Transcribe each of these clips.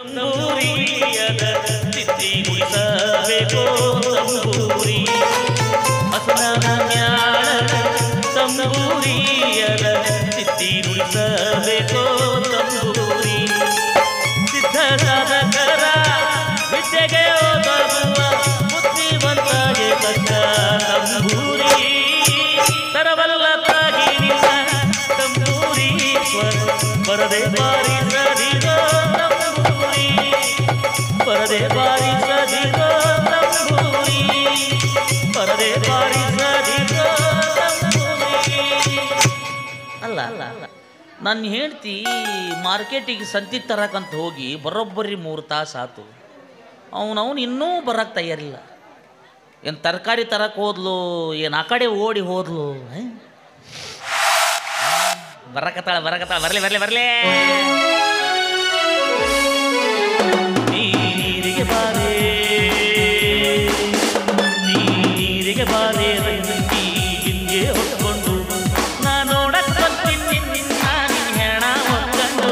ತಂಬೂರಿಯದ ಚಿತ್ತಿ ಮುಡಿಸಬೇಕು ತಂಬೂರಿ ಹಸನಾದ ಮ್ಯಾಳದ ತಂಬೂರಿಯದ ಚಿತ್ತಿ ಮುಡಿಸಬೇಕು ತಂಬೂರಿ ಸಿದ್ಧ ಸಾಧಕರ ವಿದ್ಯೆಗೆ ಓದರುವ ಬುದ್ಧಿವಂತಾಗೆ ತಕ್ಕ ತಂಬೂರಿ ತರವಲ್ಲ ತಾಗಿ ನಿನ್ನ ತಂಬೂರೀಶ್ವರ ಪರದೆ ಬಾರಿ ಸದಿಗೋ ತಂಬೂರಿ ಪರದೆ ಬಾರಿ ಸದಿಗೋ ತಂಬೂರಿ ಪರದೆ ಬಾರಿ ಸದಿಗೋ ತಂಬೂರಿ ಅಲ್ಲ ಅಲ್ಲ ನನ್ನ ಹೆಂಡ್ತಿ ಮಾರ್ಕೆಟಿಗೆ ಸಂತಿ ತರಕಂತ ಹೋಗಿ ಬರೋಬ್ಬರಿ ಮೂರು ತಾಸು ಆತು ಅವನವನು ಇನ್ನೂ ಬರಕ್ಕೆ ತಯಾರಿಲ್ಲ ಏನು ತರಕಾರಿ ತರಕ್ಕೆ ಹೋದ್ಲು ಏನು ಆ ಕಡೆ ಓಡಿ ಹೋದ್ಲು ಹೇ? ಬರಕತ್ತಾಳ ಬರಕತ್ತಾಳ ಬರಲಿ ಬರಲಿ ಬರಲಿ ನೀರಿಗೆ ಬಾರೆ ನೀರಿಗೆ ಬಾರೆ ರಂಗಿ ಹಿಂಗೆ ಹೊತ್ಕೊಂಡು ನಾ ನೋಡಕ್ ಬರ್ತೀನಿ ನಿನ್ನ ನಿನ್ನ ಹೆಣ ಹೊತ್ಕೊಂಡು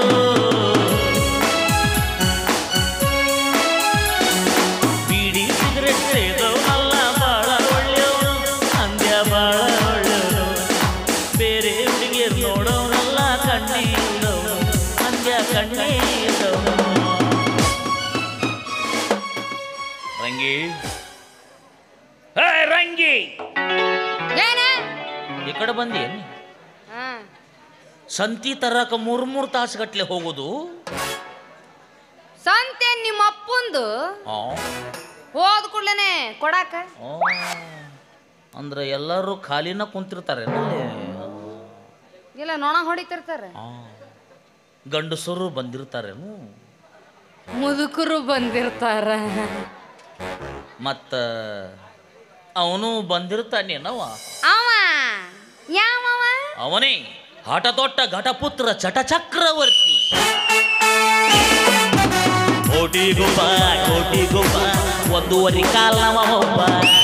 ಬೀಡಿ ಸಿಗರೆಟ್ ಸೇದವನಲ್ಲ ಬಾಳ ಒಳ್ಳೆಯವನು ಅಂದ್ಯ ಬಾಳ ಒಳ್ಳೆಯವನು ಬೇರೆ ಹುಡುಗಿಯರು ನೋಡೋನಲ್ಲ ಕಣ್ಣೇ ಇದ್ದವನು ಅಂದ್ಯ ಕಣ್ಣೇ ಇದ್ದವನು ರಂಗಿ ಹೇ ರಂಗಿ ಏನ ಈ ಕಡೆ ಬಂದಿ ಹಾ ಸಂತಿ ತರಕ ಮೂರು ಮೂರು ತಾಸು ಗಟ್ಲೆ ಹೋಗೋದು ಸಂತೆ ನಿಮ್ಮ ಅಪ್ಪಂದು ಆ, ಹೋದ ಕೂಡ್ಲೇನೆ ಕೊಡಾಕ ಆ. ಅಂದ್ರೆ ಎಲ್ಲರೂ ಖಾಲಿನ ಕುಂತಿರ್ತಾರೆ ನಲ್ಲಿ ಇಲ್ಲ ನೊಣ ಹೊಡಿತಿರ್ತಾರೆ ಆ. ಗಂಡಸರು ಬಂದಿರ್ತಾರೇನು ಮುದುಕರು ಬಂದಿರ್ತಾರ ಮತ್ತ ಅವನು ಬಂದಿರ್ತಾನೇನವ ಅವ ಯಾವವ ಅವನೇ ಹಠದೊಟ್ಟ ಘಟಪುತ್ರ ಚಟಚಕ್ರವರ್ತಿ ಕೋಟಿ ಗುಬ್ಬ ಕೋಟಿ ಗುಬ್ಬ ಒಂದೂವರೆ ಕಾಲ್ನವ ಒಬ್ಬ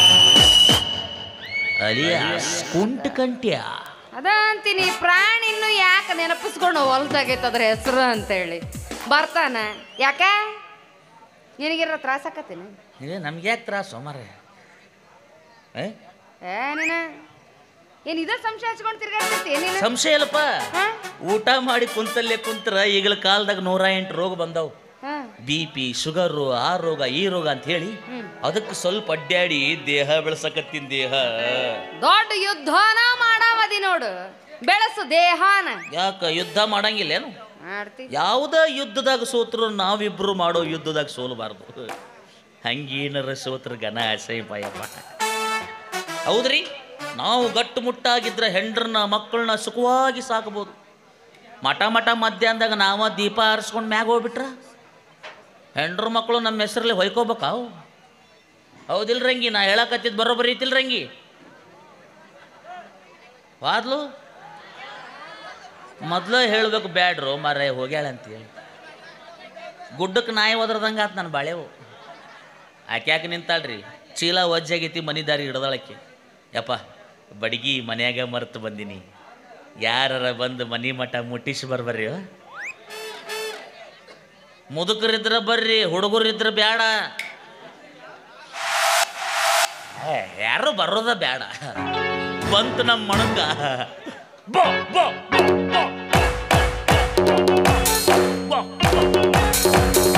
ಅಲಿಯಾಸ್ ಕುಂಟ ಕಂಟ್ಯ ಅದ ಅಂತೀನಿ ಪ್ರಾಣಿ ಇನ್ನು ಯಾಕೆ ನೆನಪಿಸ್ಕೊಂಡು ಹೊಲ್ದಾಗೈತೆ ಅದ್ರ ಹೆಸರು ಅಂತೇಳಿ ಬರ್ತಾನ ಯಾಕ ನಿನಗಿರೋ ತ್ರಾಸ ಆಕತ್ತೀನಿ ಏ ನಮ್ಗೆ ಯಾಕೆ ತ್ರಾಸು ಮಾರೆ ಏ ಏ ನೀನ ಏನ್ ಇದ ಸಂಶಯ ಹಚ್ಕೊಂಡು ತಿರ್ಗಾಡ್ತೈತಿ ನೀನು ಸಂಶಯ ಇಲ್ಲಪ್ಪ ಹಾ? ಊಟ ಮಾಡಿ ಕುಂತಲ್ಲೇ ಕುಂತ್ರ ಈಗಲ ಕಾಲದಾಗ ನೂರ ಎಂಟು ರೋಗ ಬಂದವು ಹಾ. ಬಿ ಪಿ ಶುಗರು ಆ ರೋಗ ಈ ರೋಗ ಅಂತ ಹೇಳಿ ಹ್ಮ್. ಅದಕ್ಕೆ ಸ್ವಲ್ಪ ಅಡ್ಡಾಡಿ ದೇಹ ಬೆಳೆಸಕತ್ತಿನ ದೇಹ ದೊಡ್ಡ ಯುದ್ಧನ ಮಾಡಾವದಿ ನೋಡು ಬೆಳೆಸು ದೇಹಾನ ಯಾಕ ಯುದ್ಧ ಮಾಡಂಗಿಲ್ಲೇನು ಮಾಡ್ತಿ ಯಾವುದ ಯುದ್ಧದಾಗ ಸೋತ್ರು ನಾವಿಬ್ರು ಮಾಡೋ ಯುದ್ಧದಾಗ ಸೋಲಬಾರ್ದು ಹಂಗೇನರ ಸೋತ್ರ ಘನ ಅಸಹ್ಯ ಭಯಪ್ಪ ಹೌದ್ರಿ ನಾವು ಗಟ್ಟು ಮುಟ್ಟಾಗಿದ್ರೆ ಹೆಂಡ್ರನ್ನ ಮಕ್ಕಳನ್ನ ಸುಖವಾಗಿ ಸಾಕಬಹುದು ಮಠ ಮಠ ಮಧ್ಯಾಹ್ನದಾಗ ನಾವ ದೀಪ ಆರಿಸ್ಕೊಂಡು ಮ್ಯಾಗ ಹೋಗ್ಬಿಟ್ರ ಹೆಂಡ್ರ ಮಕ್ಕಳು ನಮ್ಮ ಹೆಸರಲ್ಲಿ ಹೊಯ್ಕೋಬೇಕಾವು ಹೌದಿಲ್ ರಂಗಿ ನಾ ಹೇಳಕತ್ತಿದ್ ಬರೋಬ್ಬರಿ ಐತಿಲ್ ರಂಗಿ ವಾದ್ಲು ಮೊದ್ಲು ಹೇಳಬೇಕು ಬ್ಯಾಡ್ರು ಮಾರೇ ಹೋಗ್ಯಾಳ ಅಂತೇಳಿ ಗುಡ್ಡಕ್ಕೆ ನಾಯಿ ಒದ್ರದಂಗೆ ಆತು ನನ್ನ ಬಾಳೆವು ಆಕೆ ಯಾಕೆ ನಿಂತಾಳ್ರಿ ಚೀಲ ಒಜ್ಜಾಗೈತಿ ಮನಿ ದಾರಿ ಹಿಡ್ದಾಳಕ್ಕೆ ಯಪ್ಪ ಬಡಗಿ ಮನ್ಯಾಗ ಮರೆತು ಬಂದೀನಿ ಯಾರರ ಬಂದು ಮನಿ ಮಠ ಮುಟ್ಟಿಸಿ ಬರ್ಬರ್ರಿ ಮುದುಕರಿದ್ರ ಬರ್ರಿ ಹುಡುಗರಿದ್ರ ಬ್ಯಾಡ ಏ, ಯಾರು ಬರೋದ ಬ್ಯಾಡ ಬಂತು ನಮ್ಮ ಮಣಕ ಬೋ ಬೋ ಬೋ ಬೋ ಬೋ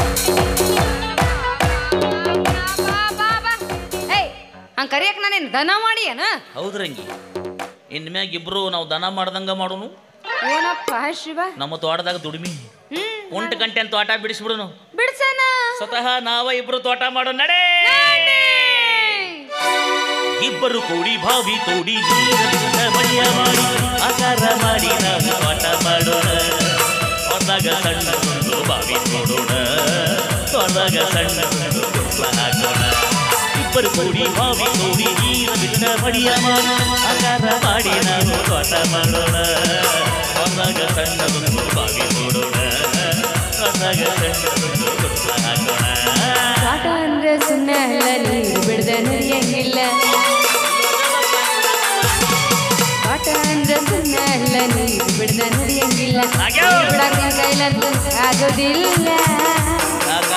ಬಾ, ಬಾ, ಬಾ. ಏಯ್ ಹಂಗ ಕರಿಯಕ್ ನಾನೇನು ದನ ಮಾಡಿ ಏನ ಹೌದ್ರಂಗಿ ಇನ್ಮ್ಯಾಗ ಇಬ್ರು ನಾವು ದನ ಮಾಡ್ದಂಗ ಮಾಡೋನು ಏನಪ್ಪ ಶಿವ ನಮ್ಮ ತೋಟದಾಗ ದುಡಿಮಿ ಹ್ಮ್ ಉಂಟು ಗಂಟೆ ಅಂತ ತೋಟ ಬಿಡಿಸ್ಬಿಡುನು ಬಿಡ್ಸನ ಸ್ವತಃ ನಾವ ಇಬ್ರು ತೋಟ ಮಾಡೋ ನಡೆ ಇಬ್ಬರು ಕೂಡಿ ಬಾವಿ ತೋಡಿ ನೀರನ್ನ ಮಡಿಯ ಮಾಡಿ ಆಕಾರ ಮಾಡಿ ನಾವು ತೋಟ ಮಾಡೋಣ ಹೊಸಗ ಸಣ್ಣ ಒಂದು ಬಾವಿ ನೋಡೋಣ ಹೊಸಗ ಸಣ್ಣ ಒಂದು ಗುಡ್ಲ ಹಾಕೋಣ ಇಬ್ಬರು ಕೂಡಿ ಬಾವಿ ತೋಡಿ ನೀರನ್ನ ಮಡಿಯ ಮಾಡಿ ಆಕಾರ ಮಾಡಿ ನಾವು ತೋಟ ಮಾಡೋಣ ಹೊಸಗ ಸಣ್ಣ ಒಂದು ಬಾವಿ ನೋಡೋಣ ಹೊಸಗ ಸಣ್ಣ ಒಂದು ಗುಡ್ಲ ಹಾಕೋಣ ಕಾಟ ಅಂದ್ರೆ ಸುಮ್ಮನೆ ಅಲ್ಲ ನೀರು ಬಿಡದೆ ನಡೆಯಂಗಿಲ್ಲ ಕಾಟ ಅಂದ್ರೆ ಸುಮ್ಮನೆ ಅಲ್ಲ ನೀರು ಬಿಡದೆ ನಡೆಯಂಗಿಲ್ಲ ಆಗ್ಯಾವ. ಬಿಡಂಗ ಕೈಲಂತೂ ಆಗೋದಿಲ್ಲ ಯಾಕ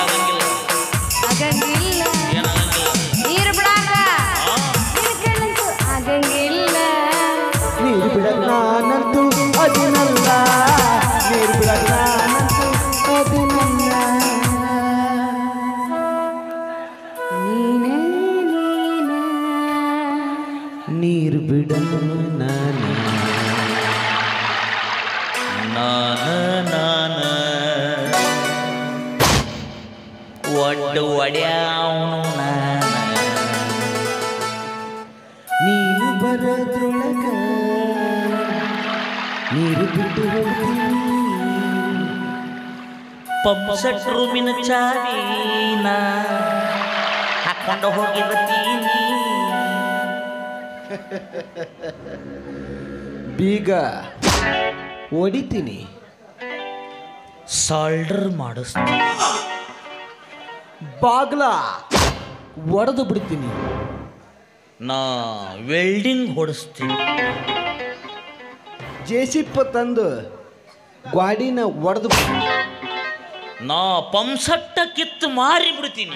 ಒಡ್ಡು ಒಡ್ಯಾವನು ನಾನ ನೀನು ಬರೋದ್ರೊಳಗ ನೀರು ಬಿಟ್ಟು ಹೋಗ್ತೀನಿ ಪಂಪ್ಸೆಟ್ ರೂಮಿನ ಚಾವಿನ ಹಾಕೊಂಡು ಹೋಗಿರ್ತೀನಿ ಬೀಗ ಹೊಡಿತೀನಿ ಸಾಲ್ಡರ್ ಮಾಡಿಸ್ತೀನಿ ಬಾಗ್ಲ ಒಡೆದು ಬಿಡ್ತೀನಿ ನಾ ವೆಲ್ಡಿಂಗ್ ಹೊಡಿಸ್ತೀನಿ ಜೇಸಿಪ್ಪ ತಂದು ಗ್ವಾಡಿನ ಒಡೆದು ನಾ ಪಂಸಟ್ಟ ಕಿತ್ತು ಮಾರಿ ಬಿಡ್ತೀನಿ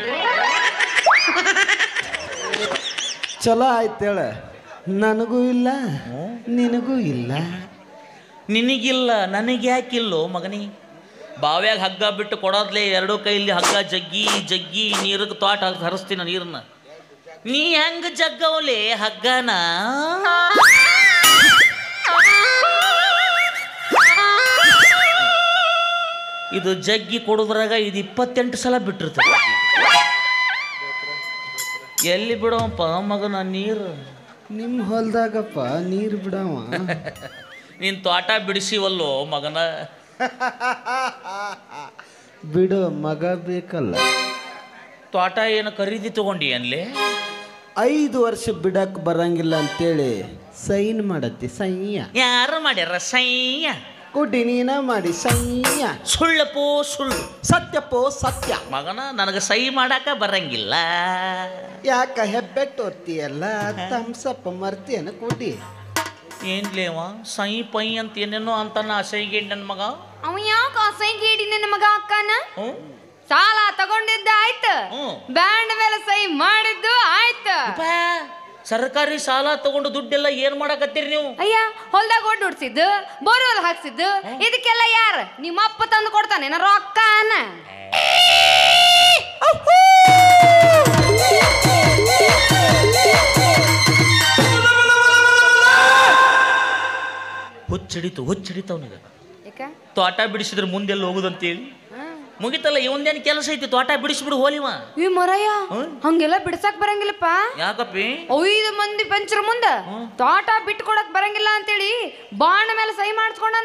ಚಲೋ ಆಯ್ತೇಳ ನನಗೂ ಇಲ್ಲ ನಿನಗೂ ಇಲ್ಲ ನಿನಗಿಲ್ಲ ನನಗೆ ಯಾಕಿಲ್ಲೋ ಮಗನಿ ಬಾವ್ಯಾಗ ಹಗ್ಗ ಬಿಟ್ಟು ಕೊಡೋದ್ಲೆ ಎರಡೂ ಕೈಲಿ ಹಗ್ಗ ಜಗ್ಗಿ ಜಗ್ಗಿ ನೀರಿಗೆ ತೋಟ ಹಾಕಿ ಹರಿಸ್ತೀನ ನೀರನ್ನ ನೀ ಹೆಂಗ ಜಗ್ಗವಲೆ ಹಗ್ಗನ ಇದು ಜಗ್ಗಿ ಕೊಡೋದ್ರಾಗ ಇದು ಇಪ್ಪತ್ತೆಂಟು ಸಲ ಬಿಟ್ಟಿರ್ತದೆ ಎಲ್ಲಿ ಬಿಡೋಪ್ಪ ಮಗನ ನೀರು ನಿಮ್ಮ ಹೊಲ್ದಾಗಪ್ಪ ನೀರು ಬಿಡವ ನೀನು ತೋಟ ಬಿಡಿಸಿವಲ್ಲೋ ಮಗನ ಬಿಡು ಮಗ ಬೇಕಲ್ಲ ತೋಟ ಏನು ಖರೀದಿ ತಗೊಂಡಿ ಅನ್ಲಿ ಐದು ವರ್ಷ ಬಿಡಕ್ ಬರಂಗಿಲ್ಲ ಅಂತೇಳಿ ಸೈನ್ ಮಾಡತ್ತಿ ಸೈಯ ಯಾರು ಮಾಡ್ಯಾರ ಸೈಯ ಕುಡಿ ನೀನ ಮಾಡಿ ಸೈಯ ಸುಳ್ಳಪ್ಪೋ ಸುಳ್ಳು ಸತ್ಯಪ್ಪೋ ಸತ್ಯ ಮಗನ ನನಗೆ ಸೈ ಮಾಡಾಕ ಬರಂಗಿಲ್ಲ ಯಾಕ ಹೆಬ್ಬೆಟ್ಟು ಒತ್ತಿಯಲ್ಲ ತಮ್ಸಪ್ಪ ಮರ್ತಿಯನ ಕುಡಿ ಏನ್ಲೇವ ಸೈ ಪೈ ಅಂತ ಏನೇನೋ ಅಂತಾನ ಸೈಗೆ ನನ್ನ ಮಗ ಅವ ಯಾಕೆ ಅಸಹ್ಯ ಹಿಡಿ ನನ್ನ ಮಗ ಅಕ್ಕನ ಹ್ಞೂ ಸಾಲ ತಗೊಂಡಿದ್ದ ಆಯ್ತು ಹ್ಮ್. ಬ್ಯಾಂಡ್ ಮೇಲೆ ಸಹಿ ಮಾಡಿದ್ದು ಆಯ್ತು ಅಪ್ಪ, ಸರ್ಕಾರಿ ಸಾಲ ತಗೊಂಡು ದುಡ್ಡೆಲ್ಲ ಏನ್ ಮಾಡಕತ್ತೀರಿ ನೀವು ಅಯ್ಯ ಹೊಲ್ದಾಗ ಓಡ್ ನುಡ್ಸಿದ್ದು ಬೋರ್ವೆಲ್ ಹಾಕ್ಸಿದ್ದು ಇದಕ್ಕೆಲ್ಲ ಯಾರ ನಿಮ್ಮ ಅಪ್ಪ ತಂದು ಕೊಡ್ತಾನೆ ನನ್ನ ರೊಕ್ಕನ ಹುಚ್ಚಿಡಿತು ಹುಚ್ಚಿಡಿತು ಅವನಿಗೆ ಯಾಕ ತೋಟ ಬಿಡಿಸಿದ್ರೆ ಮುಂದೆಲ್ಲ ಹೋಗುದಂತೇಳಿ ಹ್ಮ್. ಮುಗಿತಲ್ಲ ಇವಂದೇನು ಕೆಲಸ ಐತಿ ತೋಟ ಬಿಡಿಸ್ಬಿಡು ಹೋಲಿವ ಈ ಮರಯ್ಯ ಹ್ಮ್. ಹಂಗೆಲ್ಲ ಬಿಡ್ಸಕ್ ಬರಂಗಿಲ್ಲಪ್ಪ ಯಾಕಪ್ಪಿ ಐದು ಮಂದಿ ಪಂಚರ ಮುಂದ ಹ್ಮ್. ತೋಟ ಬಿಟ್ಟು ಕೊಡಕ್ ಬರಂಗಿಲ್ಲ ಅಂತೇಳಿ ಬಾಣ ಮೇಲೆ ಸಹಿ ಮಾಡಿಸ್ಕೊಂಡನ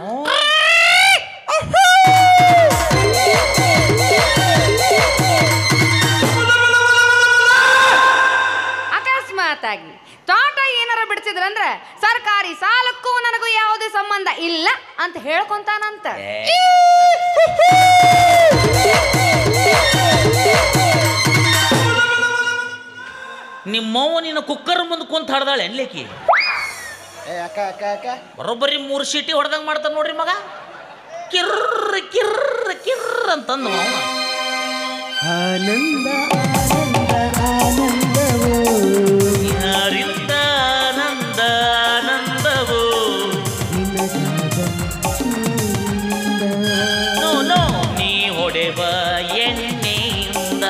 ಅಕಸ್ಮಾತ್ ಆಗಿ ತೋಟ ಏನಾರ ಬಿಡಿಸಿದ್ರಂದ್ರ ಸರ್ಕಾರಿ ಸಾಲಕ್ಕೂ ನನಗೂ ಯಾವುದೇ ಸಂಬಂಧ ಇಲ್ಲ ಅಂತ ಹೇಳ್ಕೊಂತಾನಂತ ನಿಮ್ಮವ್ವ ನಿನ್ನ ಕುಕ್ಕರ್ ಮುಂದೆ ಕುಂತ ಹಡ್ದಾಳೆ ಎನ್ಲೇಕಿ ಅಕ್ಕ ಅಕ್ಕ ಅಕ್ಕ ಬರೋಬ್ಬರಿ ಮೂರು ಸೀಟಿ ಹೊಡೆದಂಗೆ ಮಾಡ್ತಾನೆ ನೋಡ್ರಿ ಮಗ ಕಿರ್ರ ಕಿರ್ರ ಕಿರ್ರ ಅಂತಂದು ಅವನು ಆನಂದ ಆನಂದ ಆನಂದವೋ ಯಾರಿಂದ ಆನಂದ ಆನಂದವು ನಿನಗಾದ ನಿನ್ನಿಂದ. ನೋ ನೋ ನೀ ಹೊಡೆವ ಎಣ್ಣೆಯಿಂದ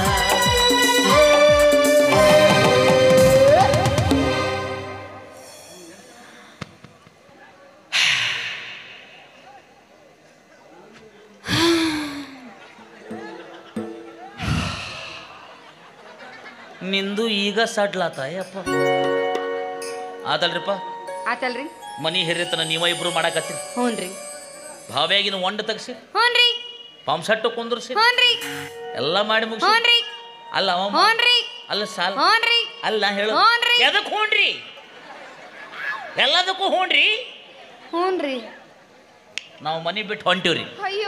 ನಿಂದು ಈಗ ಸಡ್ಲಾತ ಯಪ್ಪ ಆತಲ್ರಿಪ್ಪ ಆತಲ್ರಿ ಮನಿ ಹಿರಿತನ ನೀವ ಇಬ್ರು ಮಾಡಾಕತ್ತೀರಿ ಹ್ಞೂನ್ರಿ ಭಾವ್ಯಾಗಿನ ಒಂಡ್ ತಗ್ಸಿ ಹ್ಞೂನ್ರಿ ಪಂಪ್ಸೆಟ್ಟು ಕುಂದ್ರಿಸಿ ಹ್ಞೂನ್ರಿ ಎಲ್ಲ ಮಾಡಿ ಮುಗಿಸಿ ಹ್ಞೂನ್ರಿ ಅಲ್ಲ ಅವ ಹ್ಞೂನ್ರಿ ಅಲ್ಲ ಸಾಲ ಹ್ಞೂನ್ರಿ ಅಲ್ಲ ಹೇಳು ಹ್ಞೂನ್ರಿ. ಎದಕ್ ಹೂಣ್ರಿ ಎಲ್ಲದಕ್ಕೂ ಹೂಣ್ರಿ ಹ್ಞೂನ್ರಿ ನಾವು ಮನಿ ಬಿಟ್ಟು ಹೊಂಟಿವ್ರಿ ಅಯ್ಯೋ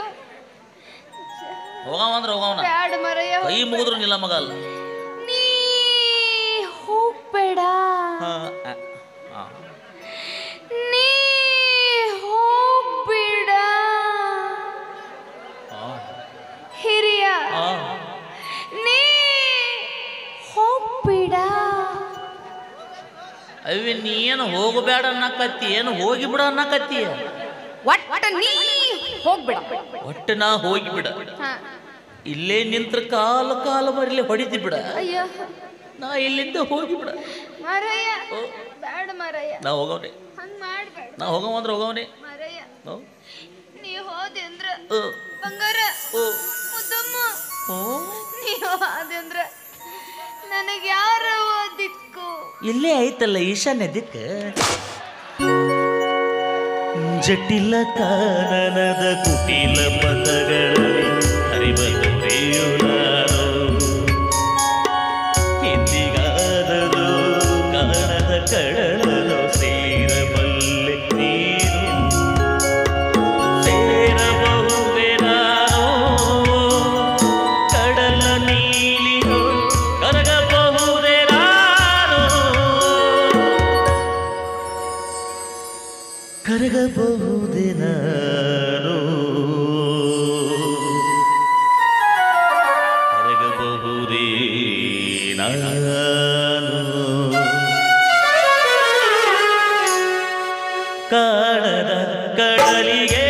ಹೋಗವ ಅಂದ್ರೆ ಹೋಗವನ ಬ್ಯಾಡ ಮರಯ್ಯ ಕೈ ಮುಗಿದ್ರು ನಿಲ್ಲ ಮಗ ಅಲ್ಲ ನೀ ಹೋಗ್ಬೇಡ ಹಾ, ಆ, ಆ. ನೀ ಹೋಗ್ಬೇಡ ಆ, ಹಿರಿಯ ಆ. ನೀ ಹೋಗ್ಬೇಡ ಅವಿ ನೀ ಏನು ಹೋಗಬೇಡ ಅನ್ನಕತ್ತಿ ಏನು ಹೋಗಿ ಬಿಡ ಅನ್ನಕತ್ತಿ ಒಟ್ಟ ನೀ ಹೋಗ್ಬೇಡ ಒಟ್ಟು ನಾ ಹೋಗಿ ಬಿಡ ಹಾ. ಇಲ್ಲೇ ನಿಂತ್ರ ಕಾಲ ಕಾಲ ಮರಿಲಿ ಹೊಡಿತಿ ಬಿಡ ಅಯ್ಯೋ ನಾ ಇಲ್ಲಿಂದ ಹೋಗಿ ಬಿಡ ಮರಯ್ಯ ಓ, ಬ್ಯಾಡ ಮರಯ್ಯ ನಾ ಹೋಗವ್ನೆ ಹಂಗ್ ಮಾಡ್ಬೇಡ ನಾ ಹೋಗವ ಅಂದ್ರೆ ಹೋಗವನೆ ಮರಯ್ಯ ಓ, ನೀ ಹೋದೆ ಅಂದ್ರ ಓ, ಬಂಗಾರ ಓ, ಮುದ್ದಮ್ಮ ಓ. ಅದಂದ್ರ ನನಗೆ ಯಾರ ದಿಕ್ಕು ಇಲ್ಲೇ ಐತಲ್ಲ ಈಶಾನ್ಯ ದಿಕ್ಕ ಜಟಿಲ ಕಾನನದ ಕುಟಿಲ ಪದಗಳಲ್ಲಿ ಹರಿವ ತೊರೆಯು ನಾನು ಎಂದಿಗಾದರೂ ಕಾಣದ ಕಡಲಲು ಸೇರಬಲ್ಲೆ ನೀನು ಸೇರಬಹುದೇ ನಾನು ಕಡಲ ನೀಲಿಯು ಕರಗಬಹುದೇ ನಾನು ಕರಗಬಹುದೇ ನಾನು ಕರಗಬಹುದೇ ನಾನು ಕಾಣದ ಕಡಲಿಗೆ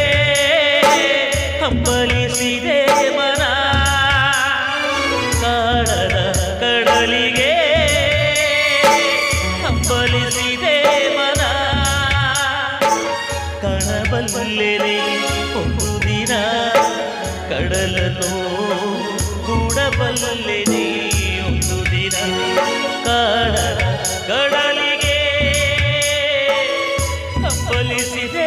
ಹಂಬಲಿಸಿದೆ ಮನ ಕಾಣದ ಕಡಲಿಗೆ ಹಂಬಲಿಸಿದೆ ಮನ ಕಣಬಲ್ಲೆನೆ ಒಂದು ದಿನ ಕಡಲನ್ನು ಕೂಡಬಲ್ಲೆನೆ ಒಂದು ದಿನ ಕಾಣದ ಕಡಲಿಗೆ ಹಂಬಲಿಸಿದೆ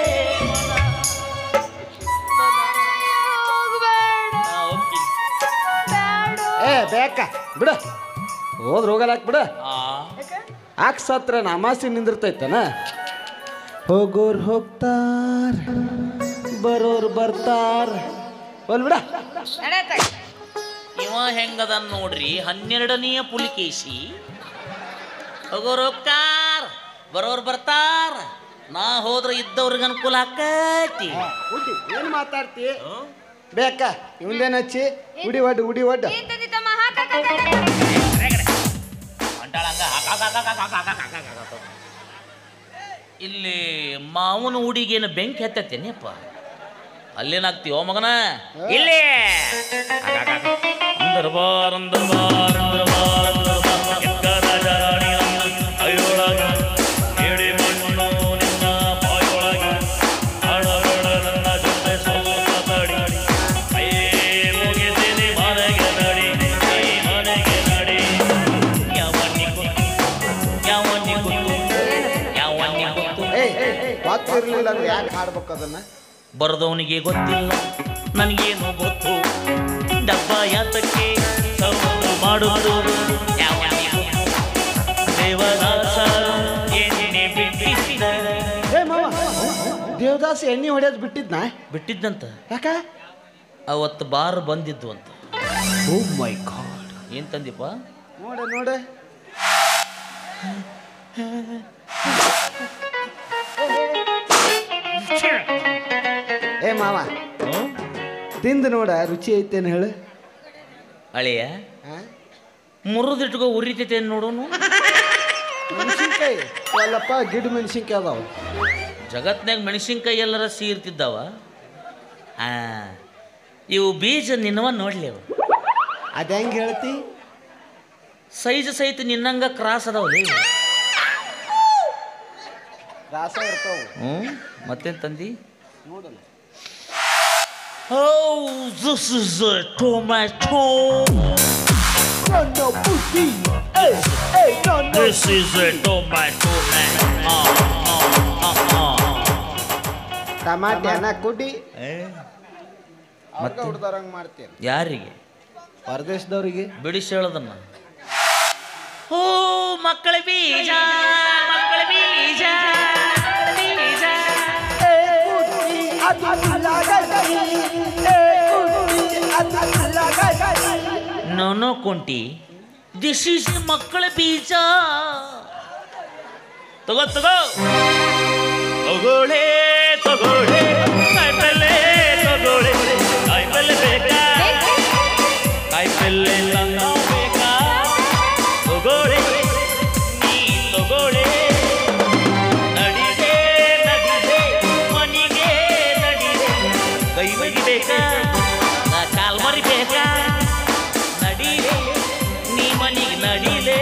ಏ ಬೇಕ ಬಿಡ ಹೋದ್ರ ಹೋಗಲಾಕ್ ಬಿಡ ಆಕ್ ಸತ್ರ ನಮಾಸಿ ನಿಂದಿರ್ತೈತನ ಹೋಗೋರ್ ಹೋಗ್ತಾರ ಬರೋರ್ ಬರ್ತಾರ ಹೋಲ್ ಬಿಡ ನಡೆಯತ್ತ ಇವ ಹೆಂಗದ ನೋಡ್ರಿ ಹನ್ನೆರಡನೆಯ ಪುಲಿಕೇಶಿ ಹೋಗೋರು ಹೋಗ್ತಾರ ಬರೋರು ಬರ್ತಾರ ನಾ ಹೋದ್ರ ಇದ್ದವ್ರಿಗೆ ಅನುಕೂಲ ಆಕೈತಿ ಉಡಿ ಏನು ಮಾತಾಡ್ತಿ ಬೇಕ ಇವಂದೇನ್ ಹಚ್ಚಿ ಉಡಿ ಒಡ್ಡು ಉಡಿ ಒಡ್ಡು ಏನ್ ತಮ್ಮ ಹಾಕ ಇಲ್ಲಿ ಮಾವನ ಹುಡಿಗೇನು ಬೆಂಕಿ ಹತ್ತತ್ತೇನೆಪ್ಪ ಅಲ್ಲೇನಾಗ್ತೀವೋ ಮಗನ ಇಲ್ಲೇ ದರ್ಬಾರ್ ದರ್ಬಾರ್ ದರ್ಬಾರ್ ದರ್ಬಾರ್ ಕೆಕ್ಕ ರಾಜರಾಣಿ ನನ್ನ ಕೈಯೊಳಗ ಏಡಿ ಮಣ್ಣು ನಿನ್ನ ಬಾಯೊಳಗ ಆಡಬೇಡ ನನ್ನ ಜೊತೆ ಸೋತ ತಡಿ ಐ ಮುಗಿತೀನಿ ಮನೆಗೆ ನಡಿ ಐ ಮನೆಗೆ ನಡಿ ಯಾವನ್ನಿ ಗೊತ್ತು ಯಾವನ್ನಿ ಗೊತ್ತು ಯಾವನ್ನಿ ಗೊತ್ತು ಏಯ್ ಗೊತ್ತಿರ್ಲಿಲ್ಲ ಅಂದ್ರೆ ಯಾಕೆ ಹಾಡ್ಬೇಕು ಅದನ್ನ ಬರದವನಿಗೆ ಗೊತ್ತಿಲ್ಲ ನನಗೇನು ಗೊತ್ತು ಡಬ್ಬ ಯಾತಕ್ಕೆ ಸೌಂಡು ಮಾಡುವುದು ಯಾವ ದೇವದಾಸ ಎಣ್ಣೆ ಬಿಟ್ಟಿದ್ದ ಏ ಮಾವ ದೇವದಾಸ್ ಎಣ್ಣೆ ಹೊಡೆಯೋದು ಬಿಟ್ಟಿದ್ನ ಬಿಟ್ಟಿದ್ದಂತ ಯಾಕ ಅವತ್ತು ಬಾರ್ ಬಂದಿದ್ದು ಅಂತ ಓ ಮೈ ಗಾಡ್ ಏನ್ ತಂದಿಪ್ಪ ನೋಡ ನೋಡ ಏ ಮಾವ ಹ್ಮ್? ತಿಂದು ನೋಡ ರುಚಿ ಐತೇನು ಹೇಳು ಅಳಿಯ ಹಾ? ಮುರಿದಿಟ್ಕೋ ಉರಿತೈತೆ ನೋಡೋನು ಮೆಣಸಿನ್ಕಾಯಿ ಅಲ್ಲಪ್ಪ ಗಿಡ ಮೆಣಸಿನ್ಕಾಯಿ ಅದಾವ ಜಗತ್ನಾಗ ಮೆಣಸಿನ್ಕಾಯಿ ಎಲ್ಲರ ಸೀರ್ತಿದ್ದಾವ ಆ ಇವು ಬೀಜ ನಿನ್ನವ ನೋಡ್ಲಿ ಅವು ಅದ ಹೆಂಗ್ ಹೇಳ್ತಿ ಸೈಜ್ ಸಹಿತ ನಿನ್ನಂಗ ಕ್ರಾಸ್ ಅದಾವಲ್ಲ ಇವು ರಾಸ ಇರ್ತಾವ ಹ್ಞೂ ಮತ್ತೇನು ತಂದಿ ನೋಡಲ್ಲ Oh, this is a tomato. No, pussy. Hey, hey, no, no. This is a tomato man. Ah, ah, ah, ah. ಟಮಾಟೆ ಅನ್ನ ಕುಡಿ ಏ, ಅವ್ರಿಗೆ ಹುಡ್ದಾರಂಗ್ ಮಾಡ್ತೀರಿ ಯಾರಿಗೆ ಹೊರದೇಶದವ್ರಿಗೆ ಬಿಡಿಸಿ ಹೇಳೋದನ್ನ ಓ ಮಕ್ಕಳ ಬೀಜ ಮಕ್ಕಳ ಬೀಜ ಬೀಜ ನೋ ನೋ ಕೊಂಟಿ ದಿಸ್ ಈಸ್ ಮಕ್ಕಳ ಬೀಜ ತಗೋ ತಗೋ ತಗೋಳೆ ತಗೋಳೆ ಕಾಯಿಪಲ್ಲೆ ತಗೋಳೆ ಕಾಯಿಪಲ್ಲೆ ಬೇಕಾ ಕಾಯಿಪಲ್ಲೆ ನನ್ನ ಬೇಕಾ ತಗೋಳೆ ನೀ ತಗೋಳೆ ನಡಿದೆ ನಡಿದೆ ಮನಿಗೆ ನಡಿದೆ ಕೈ ಬಗಿಬೇಕಾ ನಾ ಕಾಲ್ ಮರಿಬೇಕಾ ನಡಿಲೆ ನೀ ಮನಿಗೆ ನಡಿಲೆ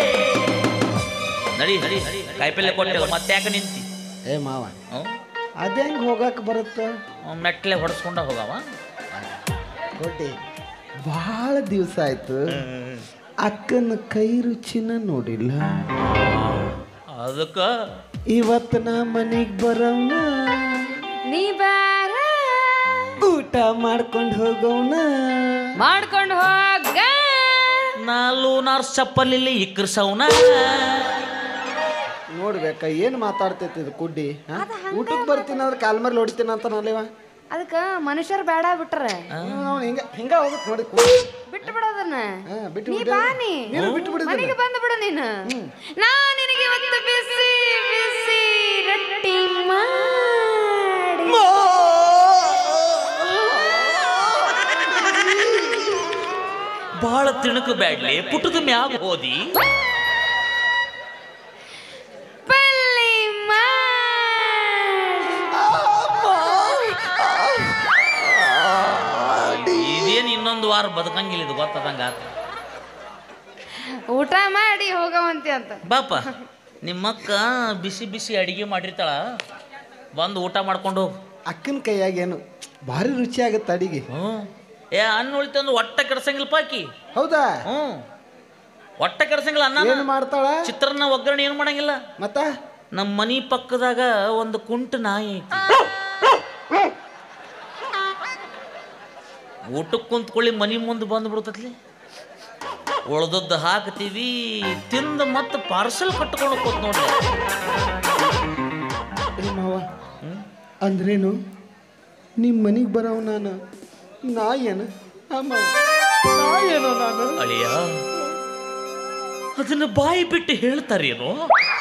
ನಡಿ ನಡಿ ಕಾಯಿಪಲ್ಲೆ ಕೊಟ್ಟೆಲ್ಲ ಮತ್ತೆ ಯಾಕೆ ನಿಂತಿ ಏ ಮಾವ ಹ್ಞೂ ಅದ ಹೆಂಗ್ ಹೋಗಕ್ ಬರುತ್ತ ಮೆಟ್ಲೆ ಹೊಡೆಸ್ಕೊಂಡ ಹೋಗವ ಕೊಡ್ಡಿ ಭಾಳ ದಿವಸ ಆಯ್ತು ಅಕ್ಕನ ಕೈ ರುಚಿನ ನೋಡಿಲ್ಲ ಅದಕ್ಕ ಇವತ್ತು ನಾ ಮನೆಗೆ ಬರೋಣ ನೀ ಬಾರ ಊಟ ಮಾಡ್ಕೊಂಡು ಹೋಗೋಣ ಮಾಡ್ಕೊಂಡು ಹೋಗ ನಾಲು ನಾರ್ಸ್ ಚಪ್ಪಲಿಲ್ಲಿ ಇಕ್ಕರ್ಸವನ ನೋಡ್ಬೇಕ ಏನು ಮಾತಾಡ್ತೈತಿ ಇದು ಕುಡ್ಡಿ ಊಟಕ್ಕೆ ಬರ್ತೀನಿ ಅಂದ್ರೆ ಕಾಲ್ ಮೇಲೆ ಹೊಡಿತೀನಿ ಅಂತ ನಾಲಿವ ಅದಕ್ಕ ಮನುಷ್ಯರು ಬೇಡ ಬಿಟ್ರ ಹಿಂಗ ಹಿಂಗ ಹೋಗುತ್ತೆ ನೋಡಿ ಬಿಟ್ಟು ಬಿಡೋದನ್ನ ಹಾ, ಬಿಟ್ಟು ನೀ ಬಿಡು. ಬಾ ನೀ ನೀನು ಬಿಟ್ಟು ಬಿಡು ಇದನ್ನ. ಮನೆಗೆ ಬಂದು ಬಿಡು ನೀನು ನಾ ನಿನಗೆ ಇವತ್ತು ಬಿಸಿ ಬಿಸಿ ರೊಟ್ಟಿ ಮಾಡಿ ಬಹಳ ತಿಣಕು ಬ್ಯಾಡ್ಲಿ ಪುಟದ ಮ್ಯಾಗ ಹೋದಿ ಪಲ್ಲಿ ಮಾಡಿ ಇದೇನು ಇನ್ನೊಂದು ವಾರ ಬದುಕಂಗಿಲ್ಲ ಇದು ಗೊತ್ತದಂಗ ಊಟ ಮಾಡಿ ಹೋಗವಂತಿ ಅಂತ ಬಾಪ ನಿಮ್ಮಕ್ಕ ಬಿಸಿ ಬಿಸಿ ಅಡಿಗೆ ಮಾಡಿರ್ತಾಳ ಬಂದು ಊಟ ಮಾಡ್ಕೊಂಡು ಹೋಗು ಅಕ್ಕನ ಕೈಯಾಗ ಏನು ಭಾರಿ ರುಚಿ ಆಗತ್ತೆ ಅಡಿಗೆ ಹ್ಞೂ ಏ ಅನ್ನ ಉಳಿತಂದು ಒಟ್ಟ ಕೆಡ್ಸಂಗಿಲ್ಲ ಪಾಕಿ ಹೌದಾ ಹ್ಞೂ ಒಟ್ಟ ಕೆಡ್ಸಂಗಿಲ್ಲ ಅನ್ನ ಏನು ಮಾಡ್ತಾಳ ಚಿತ್ರಾನ್ನ ಒಗ್ಗರಣೆ ಏನು ಮಾಡಂಗಿಲ್ಲ ಮತ್ತ ನಮ್ಮ ಮನಿ ಪಕ್ಕದಾಗ ಒಂದು ಕುಂಟ ನಾಯಿ ಐತಿ ಊಟಕ್ಕೆ ಕುಂತ್ಕೊಳ್ಳಿ ಮನಿ ಮುಂದೆ ಬಂದು ಬಿಡ್ತತ್ಲಿ ಉಳ್ದದ್ದು ಹಾಕ್ತೀವಿ ತಿಂದು ಮತ್ತೆ ಪಾರ್ಸಲ್ ಕಟ್ಕೊಂಡು ಕೂತ್ ನೋಡ್ರಿ ಏ ಮಾವ ಅಂದ್ರೇನು ನಿಮ್ಮ ಮನೆಗೆ ಬರೋವ್ ನಾನು ನಾ ಏನು ಆ ಮಾವ ನಾ ಏನೋ ನಾನು ಅಳಿಯ ಅದನ್ನ ಬಾಯಿ ಬಿಟ್ಟು ಹೇಳ್ತಾರೇನೋ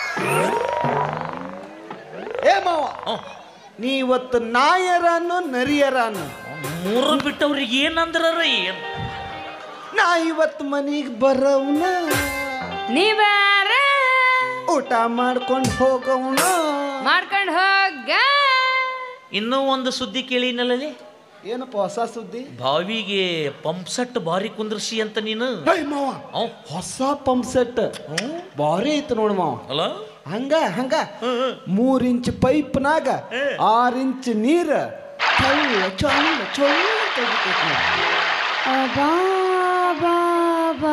ಏ ಮಾವ ಹ್ಮ್. ನೀ ಇವತ್ತು ನಾಯರ ಅನ್ನೋ ನರಿಯರ ಅನ್ನೋ ಮೂರು ಬಿಟ್ಟವ್ರಿಗೆ ಏನಂದ್ರ ಏನು ನಾ ಇವತ್ತು ಮನೆಗೆ ಬರೋವ್ನ ನೀ ಬಾರ ಊಟ ಮಾಡ್ಕೊಂಡು ಹೋಗೋವ್ನ ಮಾಡ್ಕೊಂಡು ಹೋಗ ಇನ್ನೂ ಒಂದು ಸುದ್ದಿ ಕೇಳಿನಲ್ಲಲ್ಲಿ ಏನಪ್ಪ ಹೊಸ ಸುದ್ದಿ ಬಾವಿಗೆ ಪಂಪ್ ಸೆಟ್ ಬಾರಿ ಕುಂದ್ರಸಿ ಅಂತ ನೀನು ಹೇ ಮಾವ ಅವ್ ಹೊಸ ಪಂಪ್ ಸೆಟ್ ಭಾರಿ ಐತೆ ನೋಡು ಮಾವ ಅಲ್ಲ ಹಂಗ ಹಂಗ ಮೂರ್ ಇಂಚ್ ಪೈಪ್ನಾಗ ಆರ್ ಇಂಚ್ ನೀರ ಚಳ್ಳ ಚಳ್ಳ ಚಳ್ಳ ತೆಗಿತೈತ್ ನೋಡು. ಅಬಾ ಬಾ ಬಾ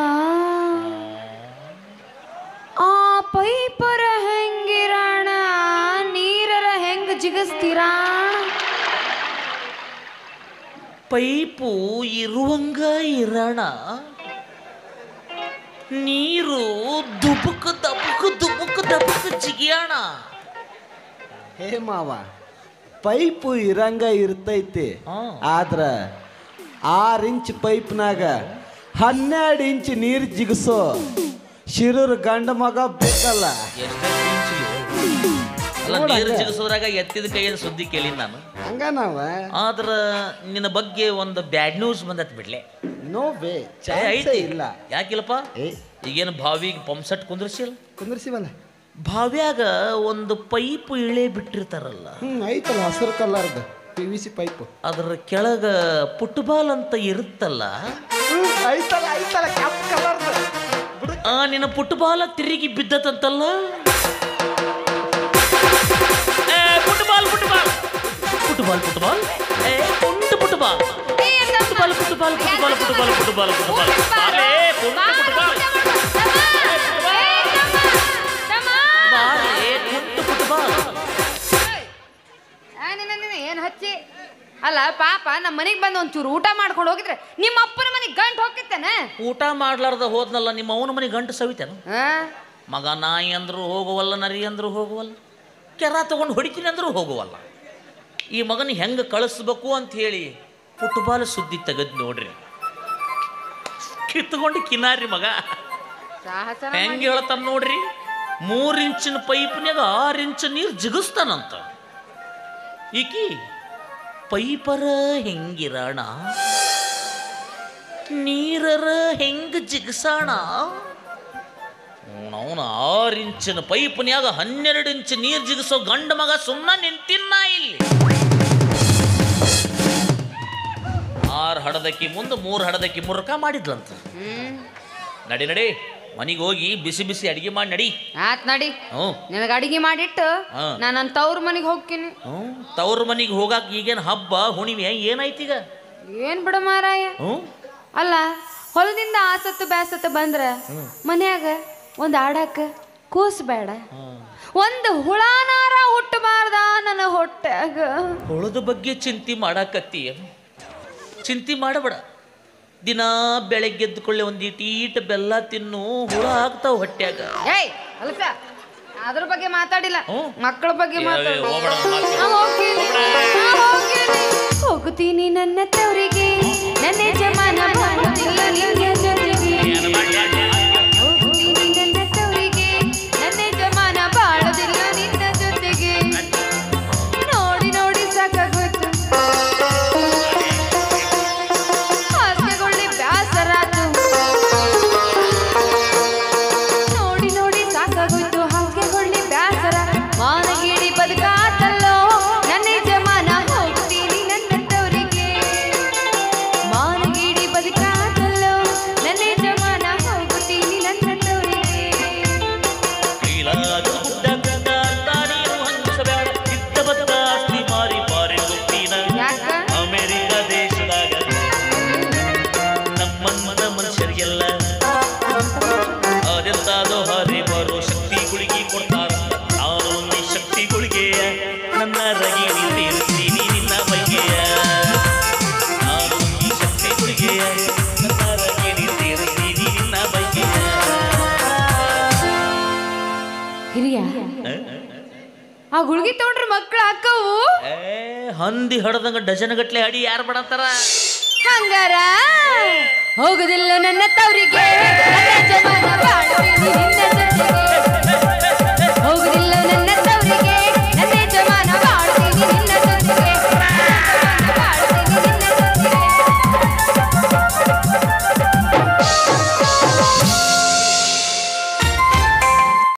ಆ ಪೈಪರ ಹೆಂಗಿರಾಣ ನೀರರ ಹೆಂಗ್ ಜಿಗಸ್ತೀರಾ ಪೈಪು ಇರುವಂಗ ಇರೋಣ ನೀರು ದುಬುಕ್ ದಬುಕ್ ದುಬುಕ್ ದಬುಕ್ ಜಿಗಿಯೋಣ ಹೇ ಮಾವ ಪೈಪು ಇರಂಗ ಇರ್ತೈತಿ ಹಾ. ಆದ್ರ ಆರ್ ಇಂಚ್ ಪೈಪ್ನಾಗ ಹನ್ನೆರಡು ಇಂಚ್ ನೀರ್ ಜಿಗಿಸೋ ಶಿರೂರ್ ಗಂಡ ಮಗ ಬೇಕಲ್ಲ ಎಷ್ಟೇ ಅಲ್ಲ ನೀರು ಜಿಗಿಸೋದ್ರಾಗ ಎತ್ತಿದ ಕೈಯಲ್ಲಿ ಸುದ್ದಿ ಕೇಳಿನ ನಾನು ಹಂಗ ನಾವ ಆದ್ರ ನಿನ್ನ ಬಗ್ಗೆ ಒಂದು ಬ್ಯಾಡ್ ನ್ಯೂಸ್ ಬಂದತ್ ಬಿಡ್ಲೆ ನೋ ಬೇ ಏ, ಚಾನ್ಸೇ ಐತಿ ಇಲ್ಲ ಯಾಕಿಲ್ಲಪ್ಪ ಏ ಈಗೇನು ಬಾವಿಗೆ ಪಂಪ್ ಸೆಟ್ ಕುಂದ್ರಸಿಲ್ಲ ಕುಂದ್ರಸಿವಲ್ಲ ಬಾವ್ಯಾಗ ಒಂದು ಪೈಪ್ ಇಳೆ ಬಿಟ್ಟಿರ್ತಾರಲ್ಲ ಹ್ಮ್ ಐತಲ್ಲ ಹಸಿರು ಕಲರ್ದ ಪಿ ವಿ ಸಿ ಪೈಪ್ ಅದ್ರ ಕೆಳಗ ಫುಟ್ಬಾಲ್ ಅಂತ ಇರುತ್ತಲ್ಲ ಐತಲ್ಲ ಐತಲ್ಲ ಕೆಂಪ್ ಕಲರ್ದ ಆ ನಿನ್ನ ಫುಟ್ಬಾಲ್ ತಿರುಗಿ ಬಿದ್ದತಂತಲ್ಲ ಏ, ಫುಟ್ಬಾಲ್ ಫುಟ್ಬಾಲ್ ಫುಟ್ಬಾಲ್ ಫುಟ್ಬಾಲ್ ಏ ಪುಂಟ್ football football football football football football football ಬಾರೇ ಪುಂಟ್ ಫುಟ್ಬಾಲ್ ಬಾರೇ ಪುಂಟ್ ಫುಟ್ಬಾಲ್ ಏನ್ ಹಚ್ಚಿ ಅಲ್ಲ ಪಾಪ ನಮ್ಮ ಮನೆಗೆ ಬಂದು ಒಂಚೂರು ಊಟ ಮಾಡ್ಕೊಂಡು ಹೋಗಿದ್ರೆ ನಿಮ್ಮ ಅಪ್ಪನ ಮನೆಗೆ ಗಂಟು ಹೋಗಿತ್ತೇನೆ ಊಟ ಮಾಡ್ಲಾರ್ದ ಹೋದ್ನಲ್ಲ ನಿಮ್ಮ ಅವನ ಮನೆ ಗಂಟು ಸವಿತೇನು ಹಾ ಮಗ ನಾಯಿ ಅಂದ್ರು ಹೋಗುವಲ್ಲ ನರಿ ಅಂದ್ರು ಹೋಗುವಲ್ಲ ಕೆರ ತಗೊಂಡು ಹೊಡಿತೀನಿ ಅಂದ್ರು ಹೋಗುವಲ್ಲ ಈ ಮಗನ ಹೆಂಗೆ ಕಳಿಸ್ಬೇಕು ಅಂತ ಹೇಳಿ ಫುಟ್ಬಾಲ್ ಸುದ್ದಿ ತೆಗೆದ್ ನೋಡ್ರಿ ಕಿತ್ಕೊಂಡು ಕಿನಾರಿ ಮಗ ಸಾಹಸ ಹೆಂಗೆ ಹೇಳ್ತಾನ ನೋಡ್ರಿ ಮೂರು ಇಂಚಿನ ಪೈಪ್ನ್ಯಾಗ ಆರು ಇಂಚ್ ನೀರು ಜಿಗಿಸ್ತಾನಂತ ಈಕಿ ಪೈಪರ ಹೆಂಗಿರಣ ನೀರರ ಹೆಂಗ ಜಿಗಿಸೋಣ ಅವನ ಆರು ಇಂಚಿನ ಪೈಪ್ನ್ಯಾಗ ಹನ್ನೆರಡು ಇಂಚ್ ನೀರು ಜಿಗಿಸೋ ಗಂಡ ಮಗ ಸುಮ್ಮನೆ ನಿಂತಿನ್ನ ಇಲ್ಲಿ ಆರು ಹಡದಕ್ಕಿ ಮುಂದೆ ಮೂರು ಹಡದಕ್ಕಿ ಮುರುಕ ಮಾಡಿದ್ಲಂತ ಹ್ಮ್ ನಡಿ ನಡಿ ಮನೆಗೆ ಹೋಗಿ ಬಿಸಿ ಬಿಸಿ ಅಡಿಗೆ ಮಾಡಿ ನಡಿ ಆತ್ ನಡಿ ಹ್ಞೂ ನಿನಗೆ ಅಡಿಗೆ ಮಾಡಿಟ್ಟು ಹಾ. ನಾನು ನನ್ನ ತವ್ರ ಮನೆಗೆ ಹೋಗ್ತೀನಿ ಹ್ಞೂ ತವ್ರ ಮನೆಗೆ ಹೋಗಾಕ ಈಗೇನು ಹಬ್ಬ ಹುಣಿಮೆ ಏನಾಯ್ತೀಗ ಏನ್ ಬಿಡ ಮಾರಾಯ ಹ್ಞೂ ಅಲ್ಲ ಹೊಲದಿಂದ ಆಸತ್ತು ಬ್ಯಾಸತ್ತು ಬಂದ್ರ ಮನ್ಯಾಗ ಒಂದು ಆಡಾಕ ಕೂಸ್ ಬೇಡ ಒಂದು ಹುಳಾನಾರ ಹುಟ್ಟಬಾರ್ದ ನನ್ನ ಹೊಟ್ಯಾಗ ಹುಳದ ಬಗ್ಗೆ ಚಿಂತೆ ಮಾಡಾಕತ್ತಿ ಚಿಂತೆ ಮಾಡಬೇಡ ದಿನ ಬೆಳಗ್ಗೆ ಎದ್ದುಕೊಳ್ಳೆ ಒಂದು ಈಟ ಬೆಲ್ಲ ತಿನ್ನು ಹುಳ ಆಗ್ತಾವ ಹೊಟ್ಯಾಗ ಏಯ್ ಅಲ್ಸ ಅದ್ರ ಬಗ್ಗೆ ಮಾತಾಡಿಲ್ಲ ಹ್ಮ್. ಮಕ್ಕಳ ಬಗ್ಗೆ ಏ, ಮಾತಾಡ ಹೋಗ್ಬೇಡ, ಮಾತು. ನಾ ಹೋಗ್ತೀನಿ, ನಾ ಹೋಗ್ತೀನಿ. ಹೋಗುತ್ತೀನಿ ನನ್ನ ತವರಿಗೆ ನನ್ನ ಯಜಮಾನ ಬಾಳುತ್ತಿಲ್ಲ ನಿನ್ನ ಜೊತೆಗೆ ಹೋಗುತ್ತೀನಿ ನನ್ನ ತವರಿಗೆ ನನ್ನ ಯಜಮಾನ ಬಾಳುದಿಲ್ಲ ನಿನ್ನ ಜೊತೆಗೆ ನೋಡಿ ನೋಡಿ ಸಾಕಾಗೋಯ್ತು ಹಾಸ್ಯಗೊಳ್ಳಿ ಬ್ಯಾಸರಾತು ನೋಡಿ ನೋಡಿ ಸಾಕಾಗೋಯ್ತು ಹಾಸ್ಯಗೊಳ್ಳಿ ಬ್ಯಾಸರ ಮಾನಗಿಡಿ ಬದುಕಾತಲ್ಲೋ ನನ್ನ ಯಜಮಾನ ಹೋಗ್ತೀನಿ ನನ್ನ ತವರಿಗೆ ಮಾನಗಿಡಿ ಬದುಕಾತಲ್ಲೋ ನನ್ನ ಯಜಮಾನ ಹೋಗ್ತೀನಿ ನನ್ನ ತವರಿಗೆ ಕೈಲಾದ ಗುಡ್ಡ ಗುಡ್ಡ ಅಂತ ನೀನು ಹಂಚಬೇಡ ಇದ್ದ ಬದ್ದ ಆಸ್ತಿ ಮಾರಿ ಪಾರಿ ಗೊತ್ತಿನ ಯಾಕ ಅಮೆರಿಕ ದೇಶದಾಗ ನಮ್ಮನ್ನ ಮನುಷ್ಯರಿಗೆಲ್ಲ ಅದೆಂತಾದೋ ಹರಿ ಬರೋ ಶಕ್ತಿ ಗುಳಿಗೆ ಕೊಡ್ತಾರ ನಾನು ಈ ಶಕ್ತಿ ಗುಳಿಗೆಯ ನನ್ನ ರಗಿಣಿ ತೀರಿಸ್ತೀನಿ ನಿನ್ನ ಬಗೆಯ ನಾನು ಈ ಶಕ್ತಿ ಗುಳಿಗೆಯ ನನ್ನ ರಗಿಣಿ ತೀರಿಸ್ತೀನಿ ನಿನ್ನ ಬಗೆಯ ಹಿರಿಯ ಆ ಗುಳ್ಗಿ ತಗೊಂಡ್ರೆ ಮಕ್ಳು ಹಾಕವು ಏ ಹಂದಿ ಹಡದಂಗ ಡಜನ್ ಗಟ್ಲೆ ಅಡಿ ಯಾರು ಮಾಡತ್ತಾರ ಹಂಗಾರ ಹೋಗುದಿಲ್ಲ ನನ್ನ ತವರಿಗೆ